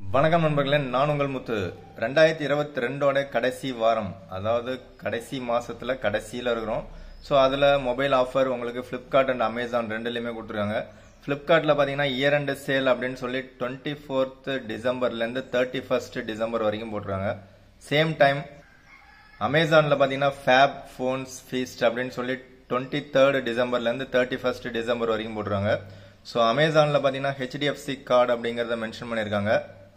வணக்கம் நண்பர்களே நான் உங்கள் முத்து ரெண்டாயிரத்தி இருபத்தி ரெண்டோட கடைசி வாரம் அதாவது கடைசி மாசத்துல கடைசியில இருக்கிறோம் ஸோ அதுல மொபைல் ஆஃபர் உங்களுக்கு ஃபிளிப்கார்ட் அண்ட் அமேசான் ரெண்டுலையுமே கொடுத்துருக்காங்க ஃபிளிப்கார்ட்ல பாத்தீங்கன்னா இயர் அண்ட் சேல் அப்படின்னு சொல்லி டுவெண்ட்டி ஃபோர்த் டிசம்பர்ல இருந்து தேர்ட்டி ஃபர்ஸ்ட் டிசம்பர் வரைக்கும் போட்டுருக்காங்க சேம் டைம் அமேசான்ல பாத்தீங்கன்னா ஃபேப் ஃபோன்ஸ் ஃபீஸ்ட் அப்படின்னு சொல்லி டுவெண்ட்டி தேர்ட் டிசம்பர்ல இருந்து தேர்ட்டி ஃபர்ஸ்ட் டிசம்பர் வரைக்கும் போட்டுருக்காங்க ஸோ அமேசான்ல பாத்தீங்கன்னா ஹெச்டிஎஃப்சி கார்டு அப்படிங்கறத மென்ஷன் பண்ணியிருக்காங்க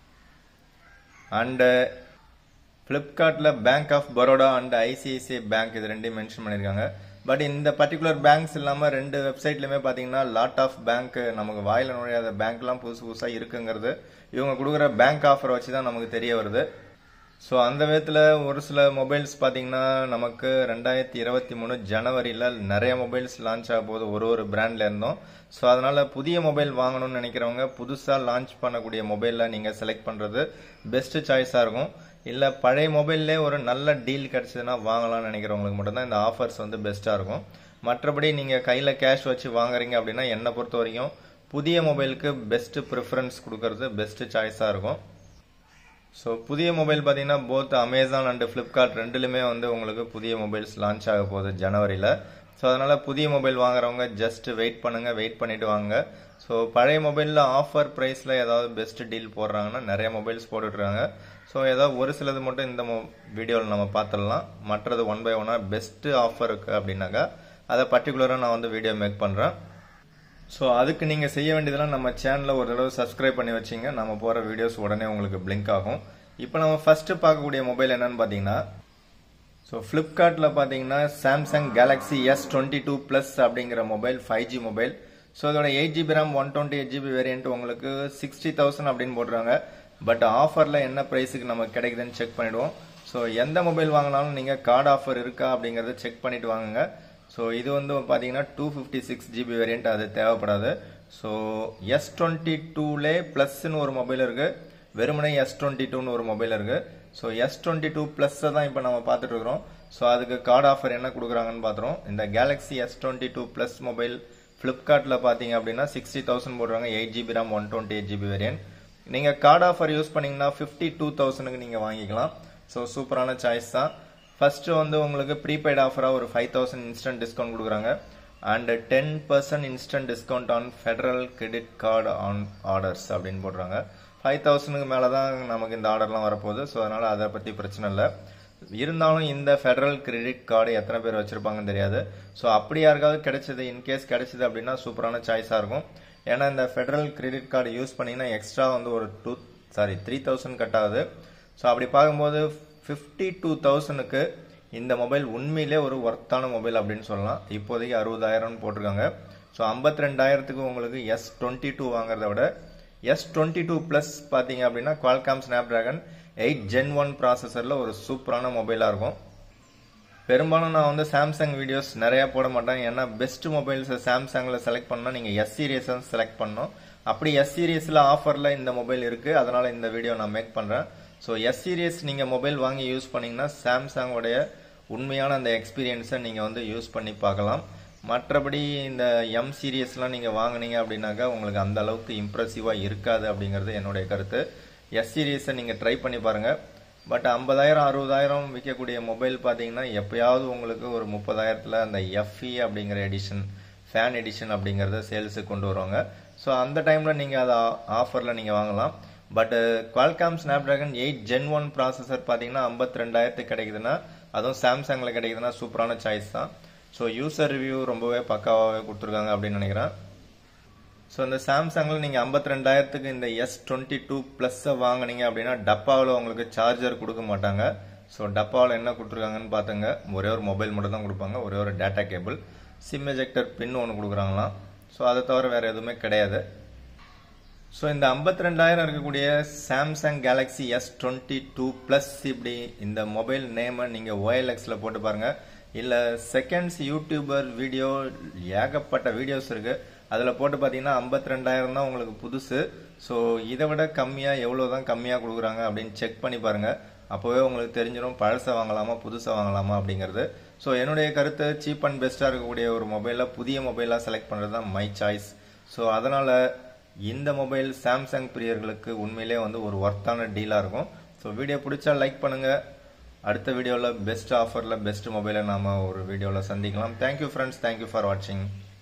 அண்ட் ஃப்ளிப்கார்ட்ல bank of Baroda and ICICI bank இது ரெண்டையும் மென்ஷன் பண்ணியிருக்காங்க பட் இந்த பர்டிகுலர் பேங்க்ஸ் இல்லாம ரெண்டு வெப்சைட்லயுமே பாத்தீங்கன்னா லாட் ஆஃப் பேங்க் நமக்கு வாயில நுழையாத பேங்க்லாம் புதுசு புதுசா இருக்குங்கிறது இவங்க கொடுக்குற பேங்க் ஆஃபரை வச்சு தான் நமக்கு தெரிய வருது ஸோ அந்த விதத்தில் ஒரு சில மொபைல்ஸ் பார்த்தீங்கன்னா நமக்கு ரெண்டாயிரத்தி இருபத்தி மூணு ஜனவரியில் நிறைய மொபைல்ஸ் லான்ச் ஆக போகுது ஒரு ஒரு பிராண்ட்ல இருந்தோம் ஸோ அதனால புதிய மொபைல் வாங்கணும்னு நினைக்கிறவங்க புதுசாக லான்ச் பண்ணக்கூடிய மொபைலில் நீங்கள் செலக்ட் பண்ணுறது பெஸ்ட் சாய்ஸாக இருக்கும் இல்லை பழைய மொபைல்லே ஒரு நல்ல டீல் கிடைச்சதுன்னா வாங்கலாம்னு நினைக்கிறவங்களுக்கு மட்டும்தான் இந்த ஆஃபர்ஸ் வந்து பெஸ்ட்டாக இருக்கும் மற்றபடி நீங்கள் கையில் கேஷ் வச்சு வாங்குறீங்க அப்படின்னா என்னை பொறுத்த வரைக்கும் புதிய மொபைலுக்கு பெஸ்ட் ப்ரிஃபரன்ஸ் கொடுக்கறது பெஸ்ட் சாய்ஸாக இருக்கும் ஸோ புதிய மொபைல் பார்த்தீங்கன்னா போத் அமேசான் அண்ட் ஃப்ளிப்கார்ட் ரெண்டுலுமே வந்து உங்களுக்கு புதிய மொபைல்ஸ் லான்ச் ஆக போகுது ஜனவரியில் ஸோ அதனால் புதிய மொபைல் வாங்குறவங்க ஜஸ்ட் வெயிட் பண்ணுங்க வெயிட் பண்ணிட்டு வாங்க ஸோ பழைய மொபைலில் ஆஃபர் ப்ரைஸில் ஏதாவது பெஸ்ட் டீல் போடுறாங்கன்னா நிறைய மொபைல்ஸ் போட்டுட்ருக்காங்க ஸோ ஏதாவது ஒரு சிலது மட்டும் இந்த வீடியோவில் நம்ம பார்த்துடலாம் மற்றது ஒன் பை ஒன்னாக பெஸ்ட் ஆஃபர் இருக்குது அப்படின்னாக்கா அதை பர்டிகுலராக நான் வந்து வீடியோ மேக் பண்ணுறேன் ஸோ அதுக்கு நீங்கள் செய்ய வேண்டியதெல்லாம் நம்ம சேனலில் ஒரு தடவை சப்ஸ்கிரைப் பண்ணி வச்சிங்க நம்ம போகிற வீடியோஸ் உடனே உங்களுக்கு பிளிங்க் ஆகும் இப்போ நம்ம ஃபஸ்ட்டு பார்க்கக்கூடிய மொபைல் என்னன்னு பார்த்தீங்கன்னா ஸோ ஃப்ளிப்கார்ட்டில் பார்த்தீங்கன்னா Samsung Galaxy S twenty two plus அப்படிங்கிற mobile five G mobile so இதோட eight GB RAM one twenty eight GB variant உங்களுக்கு சிக்ஸ்டி தௌசண்ட் அப்படின்னு போடுறாங்க பட் ஆஃபரில் என்ன ப்ரைஸுக்கு நமக்கு கிடைக்குதுன்னு செக் பண்ணிடுவோம் ஸோ எந்த மொபைல் வாங்கினாலும் நீங்கள் கார்டு ஆஃபர் இருக்கா அப்படிங்கிறத செக் பண்ணிட்டு வாங்குங்க ஸோ இது வந்து பார்த்தீங்கன்னா two fifty six GB variant அது தேவைப்படாது ஸோ எஸ் டுவெண்ட்டி டூலே ப்ளஸ்ன்னு ஒரு மொபைல் இருக்கு வெறுமனே எஸ் டுவெண்ட்டி டூன்னு ஒரு மொபைல் இருக்கு ஸோ எஸ் டுவெண்ட்டி டூ ப்ளஸ்ஸை தான் இப்போ நம்ம பார்த்துட்டு இருக்கிறோம் ஸோ அதுக்கு கார்டு ஆஃபர் என்ன கொடுக்குறாங்கன்னு பார்த்துறோம் இந்த Galaxy S twenty two plus mobile ஃப்ளிப்கார்ட்டில் பார்த்தீங்க அப்படின்னா சிக்ஸ்டி தௌசண்ட் போடுறாங்க eight GB RAM one twenty eight GB variant நீங்கள் கார்டு ஆஃபர் யூஸ் பண்ணீங்கன்னா ஃபிஃப்டி டூ தௌசண்ட்க்கு நீங்கள் வாங்கிக்கலாம் ஸோ சூப்பரான சாய்ஸ் தான் ஃபர்ஸ்ட் வந்து உங்களுக்கு ப்ரீபெய்ட் ஆஃபராக ஒரு ஃபைவ் தௌசண்ட் இன்ஸ்டன்ட் டிஸ்கவுண்ட் கொடுக்குறாங்க and ten percent instant discount on federal credit card on orders அப்படின்னு போடுறாங்க ஃபைவ் தௌசண்ட்க்கு மேலே தான் நமக்கு இந்த ஆர்டர்லாம் வரப்போகுது ஸோ அதனால் அதை பற்றி பிரச்சனை இல்லை இருந்தாலும் இந்த ஃபெடரல் கிரெடிட் கார்டு எத்தனை பேர் வச்சுருப்பாங்கன்னு தெரியாது ஸோ அப்படி யாருக்காவது கிடைச்சது இன்கேஸ் கிடைச்சது அப்படின்னா சூப்பரான சாய்ஸாக இருக்கும் ஏன்னா இந்த ஃபெடரல் கிரெடிட் கார்டு யூஸ் பண்ணிங்கன்னா எக்ஸ்ட்ரா வந்து ஒரு two sorry three thousand cut ஆகுது ஸோ அப்படி பார்க்கும்போது ஃபிஃப்டி டூ தௌசண்ட்க்கு இந்த மொபைல் உண்மையிலே ஒரு ஒர்த்தான மொபைல் அப்படின்னு சொல்லலாம் இப்போதைக்கு அறுபதாயிரம்னு போட்டிருக்காங்க ஸோ ஐம்பத்தி ரெண்டாயிரத்துக்கு உங்களுக்கு எஸ் டுவெண்ட்டி டூ வாங்குறத விட எஸ் டுவெண்ட்டி டூ ப்ளஸ் பார்த்தீங்க அப்படின்னா Qualcomm Snapdragon eight gen one ப்ராசஸரில் ஒரு சூப்பரான மொபைலாக இருக்கும் பெரும்பாலும் நான் வந்து சாம்சங் வீடியோஸ் நிறையா போட மாட்டேன் ஏன்னா பெஸ்ட் மொபைல்ஸை சாம்சங்கில் செலக்ட் பண்ணால் நீங்கள் எஸ் சீரியஸ் செலக்ட் பண்ணணும் அப்படி எஸ் சீரியஸில் ஆஃபரில் இந்த மொபைல் இருக்குது அதனால் இந்த வீடியோ நான் மேக் பண்ணுறேன் ஸோ எஸ் சீரியஸ் நீங்கள் மொபைல் வாங்கி யூஸ் பண்ணிங்கன்னா சாம்சங்கோடைய உண்மையான அந்த எக்ஸ்பீரியன்ஸை நீங்கள் வந்து யூஸ் பண்ணி பார்க்கலாம் மற்றபடி இந்த எம் சீரியஸ்லாம் நீங்கள் வாங்கினீங்க அப்படின்னாக்கா உங்களுக்கு அந்த அளவுக்கு இம்ப்ரெசிவாக இருக்காது அப்படிங்கிறது என்னுடைய கருத்து எஸ் சீரியஸை நீங்கள் ட்ரை பண்ணி பாருங்கள் பட் ஐம்பதாயிரம் அறுபதாயிரம் விற்கக்கூடிய மொபைல் பார்த்தீங்கன்னா எப்பயாவது உங்களுக்கு ஒரு முப்பதாயிரத்தில் அந்த எஃப்இ அப்படிங்கிற எடிஷன் ஃபேன் எடிஷன் அப்படிங்கிறத சேல்ஸுக்கு கொண்டு வருவாங்க ஸோ அந்த டைமில் நீங்கள் அதை ஆஃபரில் நீங்கள் வாங்கலாம் but Qualcomm Snapdragon eight gen one processor பார்த்தீங்கன்னா ஐம்பத்தி ரெண்டாயிரத்துக்கு கிடைக்குதுன்னா அதுவும் சாம்சங்கில் கிடைக்குதுன்னா சூப்பரான சாய்ஸ் தான் ஸோ யூசர் ரிவ்யூ ரொம்பவே பக்காவாகவே கொடுத்துருக்காங்க அப்படின்னு நினைக்கிறேன் ஸோ இந்த சாம்சங்கில் நீங்கள் ஐம்பத்தி ரெண்டாயிரத்துக்கு இந்த எஸ் டுவெண்ட்டி டூ ப்ளஸ்ஸை வாங்கினீங்க அப்படின்னா டப்பாவில் உங்களுக்கு சார்ஜர் கொடுக்க மாட்டாங்க ஸோ டப்பாவில் என்ன கொடுத்துருக்காங்கன்னு பார்த்துங்க ஒரே ஒரு மொபைல் மட்டும் தான் கொடுப்பாங்க ஒரே ஒரு data cable SIM ejector pin ஒன்று கொடுக்குறாங்களாம் ஸோ அதை தவிர வேறு எதுவுமே கிடையாது ஸோ இந்த ஐம்பத்தி ரெண்டாயிரம் இருக்கக்கூடிய Samsung Galaxy S twenty two plus இப்படி இந்த மொபைல் நேமை நீங்கள் ஓஎல்எக்ஸில் போட்டு பாருங்கள் இல்லை செகண்ட்ஸ் யூடியூபர் வீடியோ ஏகப்பட்ட வீடியோஸ் இருக்குது அதில் போட்டு பார்த்தீங்கன்னா ஐம்பத்தி ரெண்டாயிரம் தான் உங்களுக்கு புதுசு ஸோ இதை விட கம்மியாக எவ்வளோ தான் கம்மியாக கொடுக்குறாங்க அப்படின்னு செக் பண்ணி பாருங்கள் அப்போவே உங்களுக்கு தெரிஞ்சிடும் பழசை வாங்கலாமா புதுசாக வாங்கலாமா அப்படிங்கிறது ஸோ என்னுடைய கருத்து சீப் அண்ட் பெஸ்ட்டாக இருக்கக்கூடிய ஒரு மொபைலில் புதிய மொபைலாக செலக்ட் பண்ணுறது தான் மை சாய்ஸ் ஸோ அதனால் இந்த மொபைல் சாம்சங் பிரியர்களுக்கு உண்மையிலே வந்து ஒரு ஒர்த்தான டீலாக இருக்கும் ஸோ வீடியோ பிடிச்சா லைக் பண்ணுங்கள் அடுத்த வீடியோவில் பெஸ்ட் ஆஃபரில் பெஸ்ட் மொபைலை நாம் ஒரு வீடியோவில் சந்திக்கலாம் தேங்க்யூ ஃப்ரெண்ட்ஸ் தேங்க்யூ ஃபார் வாட்சிங்